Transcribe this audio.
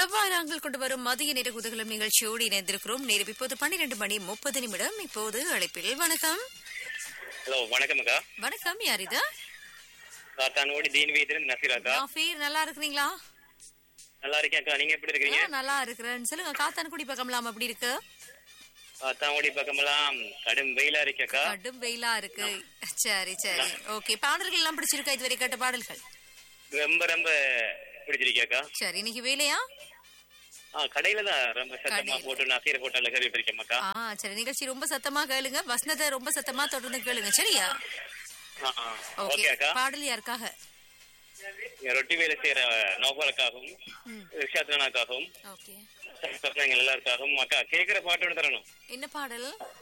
செவ்வாய் நாங்கள் கொண்டு வரும் மதிய நேர குதகலம் நிகழ்ச்சியோடு இணைந்திருக்கிறோம் நேரம் இப்போது பன்னிரண்டு மணி முப்பது நிமிடம் இப்போது அழைப்பில் வணக்கம் ஹலோ வணக்கம் அக்கா வணக்கம் யார் இது காத்தானோடி தீன் வீதியில நசீர் அக்கா நாஃபீர் நல்லா இருக்கிறீங்களா நல்லா இருக்கேன் அக்கா நீங்க எப்படி இருக்கீங்க ஆ, நல்லா இருக்கிறேன் சொல்லுங்க காத்தான்குடி பக்கம்லாம் அப்படி இருக்கு காத்தானோடி பக்கமெல்லாம் கடும் வெயிலா இருக்கு அக்கா கடும் வெயிலா இருக்கு சரி சரி ஓகே பாடல்கள் எல்லாம் பிடிச்சிருக்கா இதுவரை கேட்ட பாடல்கள் ரொம்ப ரொம்ப பிடிச்சிருக்கே அக்கா சரி இன்னைக்கு வேலையா ஆ கடையில தான் ரொம்ப சத்தமா கடையில. போட்டு நசீர போட்டால கேட்டுட்டு இருக்கேன் அக்கா ஆ சரி நிகழ்ச்சி ரொம்ப சத்தமா கேளுங்க வசனத்தை ரொம்ப சத்தமா தொடர்ந்து கேளுங்க சரியா ஆ, ஆ. ஓகே ஓகே அக்கா பாடல் யாருக்காக இங்க ரொட்டி வேலை செய்யற நோபலுக்காகவும் ம். ரிஷாத்னாக்காகவும் ஓகே எங்க எல்லாருக்காகவும் அக்கா கேக்குற பாட்டு ஒன்று தரணும் என்ன பாடல்